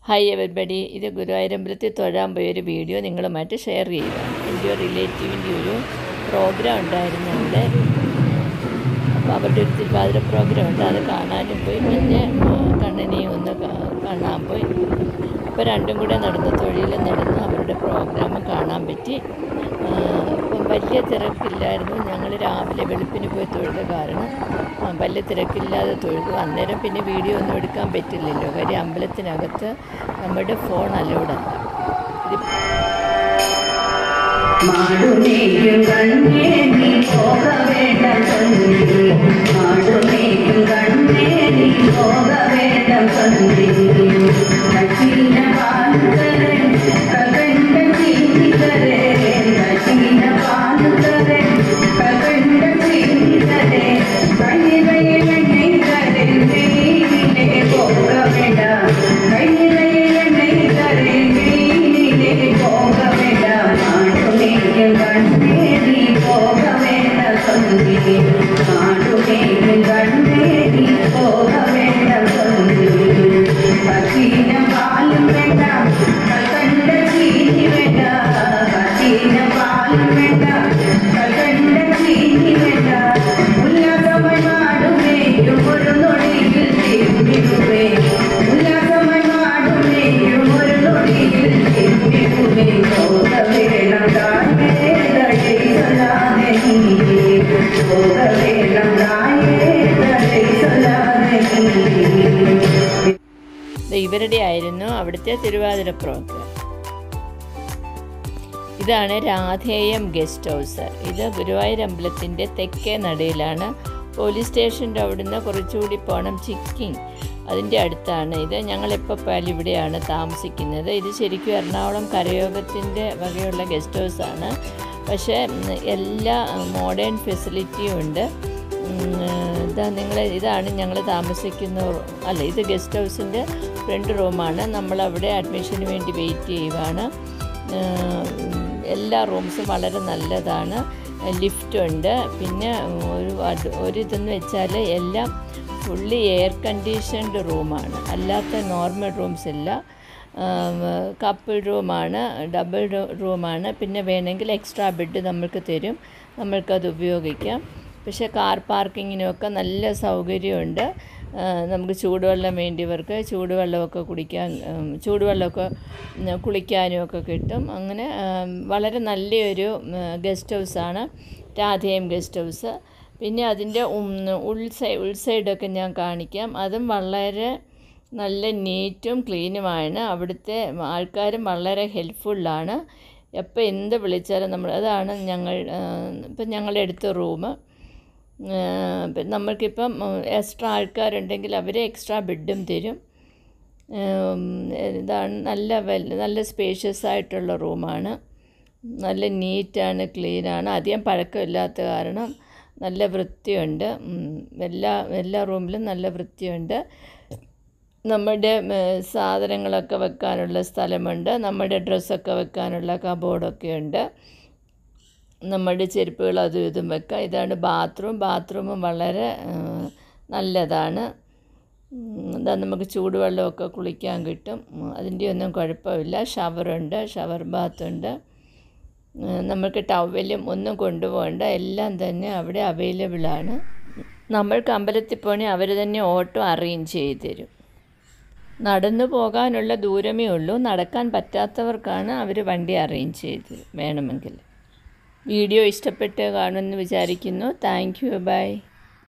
hi everybody ഇത് ഗുരുവായൂരമ്പലത്തിൽ തൊഴാൻ പോയൊരു വീഡിയോ നിങ്ങളുമായിട്ട് ഷെയർ ചെയ്യുക എൻ്റെ ഒരു റിലേറ്റീവിൻ്റെ ഒരു പ്രോഗ്രാം ഉണ്ടായിരുന്നു അവിടെ അപ്പോൾ അവരുടെ ഒരു തിരുവാതിര പ്രോഗ്രാം ഉണ്ട് അത് കാണാനും പോയി പിന്നെ ആ, കണ്ണനെയും ഒന്ന് കാ- കാണാൻ പോയി അപ്പോൾ രണ്ടും കൂടെ നടന്നു തൊഴിൽ നടന്നു അവരുടെ പ്രോഗ്രാം കാണാൻ പറ്റി ആ, അപ്പം വലിയ തിരക്കില്ലായിരുന്നു ഞങ്ങൾ രാവിലെ വെളുപ്പിന് പോയി തൊഴുത കാരണം ആ, വലിയ തിരക്കില്ലാതെ തൊഴുതു അന്നേരം പിന്നെ വീഡിയോ ഒന്നും എടുക്കാൻ പറ്റില്ലല്ലോ കാര്യം അമ്പലത്തിനകത്ത് നമ്മുടെ ഫോൺ അലൗഡല്ല ഇത് മാടുമേയും കണ്ണേ നീ പോക വേണ്ട കണ്ണേ മാടുമേയും കണ്ണേ നീ പോക വേണ്ട കണ്ണേ കച്ചീന പാലുകരെ കകണ്ട ചീനികരെ കച്ചീന പാലുകരെ കകണ്ട ചീനികരെ കണ്ണിലയെ എണ്ണയികരെ നീരിലെ പോക വേണ്ട കണ്ണിലയെ എണ്ണയികരെ നീരിലെ പോക വേണ്ട നാടുമേയും കണ്ണേ നീ പോക വേണ്ട കണ്ണേ നാടുമേയും കണ്ണേ നീ പോക വേണ്ട കണ്ണേ കച്ചീന പാലും വേണ്ട കൽക്കണ്ട ചീനി വേണ്ട കച്ചീന പാലും വേണ്ട കൽക്കണ്ട ചീനി വേണ്ട ഉല്ലാസമായി നാടുമേയും ഒരു നൊടിയിൽ തിരുമ്പിടുവേ ഉല്ലാസമായി നാടുമേയും ഒരു നൊടിയിൽ തിരുമ്പിടുവേ പോക വേണം താനേ തടേ സലാമേ പോക വേണം താനേ തടേ സലാമേ ദേ ഇവരുടെ ആയിരുന്നു അവിടുത്തെ തിരുവാതിര പ്രോഗ്രാം ഇതാണ് രാധേയം ഗസ്റ്റ് ഹൗസ് ഇത് ഗുരുവായൂർ അമ്പലത്തിൻ്റെ തെക്കേ നടയിലാണ് പോലീസ് സ്റ്റേഷൻ്റെ അവിടുന്ന് കുറച്ചുകൂടി പോകണം ചിക്കിങ് അതിൻ്റെ അടുത്താണ് ഇത് ഞങ്ങളിപ്പോൾ പോയാൽ ഇവിടെയാണ് താമസിക്കുന്നത് ഇത് ശരിക്കും എറണാകുളം കരയോഗത്തിൻ്റെ വകയുള്ള ഗസ്റ്റ് ഹൗസാണ് പക്ഷേ ഉം, എല്ലാ മോഡേൺ ഫെസിലിറ്റിയും ഉണ്ട് ഉം, ഇതാ നിങ്ങൾ ഇതാണ് ഞങ്ങൾ താമസിക്കുന്ന റൂ- അല്ല ഇത് ഗസ്റ്റ് ഹൗസിൻ്റെ ഫ്രണ്ട് റൂമാണ് നമ്മളവിടെ അഡ്മിഷന് വേണ്ടി വെയിറ്റ് ചെയ്യുവാണ് ഏഹ്, എല്ലാ റൂംസും വളരെ നല്ലതാണ് ലിഫ്റ്റ് ഉണ്ട് പിന്നെ ഒരു അത് ഒരു ഇതെന്ന് വെച്ചാൽ എല്ലാം ഫുള്ളി എയർ കണ്ടീഷൻഡ് റൂമാണ് അല്ലാത്ത നോർമൽ റൂംസ് ഇല്ല കപ്പിൾ റൂമാണ് ഡബിൾ റൂമാണ് പിന്നെ വേണമെങ്കിൽ എക്സ്ട്രാ ബെഡ് നമ്മൾക്ക് തരും നമ്മൾക്കത് ഉപയോഗിക്കാം പക്ഷേ കാർ പാർക്കിങ്ങിനൊക്കെ നല്ല സൗകര്യമുണ്ട് ആ, നമുക്ക് ചൂടുവെള്ളം വേണ്ടിയവർക്ക് ചൂടുവെള്ളമൊക്കെ കുടിക്കാൻ ഉം, ചൂടുവെള്ളമൊക്കെ ഉം, കുളിക്കാനും ഒക്കെ കിട്ടും അങ്ങനെ ഉം, വളരെ നല്ലൊരു ഗസ്റ്റ് ഹൗസാണ് രാധേയം ഗസ്റ്റ് ഹൗസ് പിന്നെ അതിൻ്റെ ഉൾസൈ ഉൾസൈഡൊക്കെ ഞാൻ കാണിക്കാം അതും വളരെ നല്ല നീറ്റും ക്ലീനുമാണ് അവിടുത്തെ ആൾക്കാരും വളരെ ഹെൽപ്ഫുള്ളാണ് എപ്പോൾ എന്ത് വിളിച്ചാലും നമ്മൾ അതാണ് ഞങ്ങൾ ഇപ്പം ഞങ്ങളുടെ അടുത്ത റൂം പിന്നെ നമ്മൾക്കിപ്പം എക്സ്ട്രാ ആൾക്കാരുണ്ടെങ്കിൽ അവർ എക്സ്ട്രാ ബെഡും തരും ഉം, ഇതാണ് നല്ല വെൽ നല്ല സ്പേഷ്യസ് ആയിട്ടുള്ള റൂമാണ് നല്ല നീറ്റാണ് ക്ലീനാണ് അധികം പഴക്കമില്ലാത്ത കാരണം നല്ല വൃത്തിയുണ്ട് ഉം, എല്ലാ എല്ലാ റൂമിലും നല്ല വൃത്തിയുണ്ട് നമ്മുടെ ഉം, സാധനങ്ങളൊക്കെ വെക്കാനുള്ള സ്ഥലമുണ്ട് നമ്മുടെ ഡ്രസ്സൊക്കെ വെക്കാനുള്ള കബോർഡൊക്കെ ഉണ്ട് നമ്മുടെ ചെരുപ്പുകൾ അതും ഇതും വെക്കാം ഇതാണ് ബാത്റൂം ബാത്റൂമും വളരെ ആ, നല്ലതാണ് ഉം, ഇതാ നമുക്ക് ചൂടുവെള്ളമൊക്കെ കുളിക്കാൻ കിട്ടും ഉം, അതിൻ്റെ ഒന്നും കുഴപ്പമില്ല ഷവറുണ്ട് ഷവർ ബാത്തുണ്ട് ഉം, നമുക്ക് ടവലും ഒന്നും കൊണ്ടുപോകണ്ട എല്ലാം തന്നെ അവിടെ അവൈലബിളാണ് നമ്മൾക്ക് അമ്പലത്തിൽ പോകണേ അവർ തന്നെ ഓട്ടോ അറേഞ്ച് ചെയ്ത് തരും നടന്നു പോകാനുള്ള ദൂരമേ ഉള്ളൂ നടക്കാൻ പറ്റാത്തവർക്കാണ് അവർ വണ്ടി അറേഞ്ച് ചെയ്ത് വേണമെങ്കിൽ വീഡിയോ ഇഷ്ടപ്പെട്ട് കാണുമെന്ന് വിചാരിക്കുന്നു താങ്ക് യു ബൈ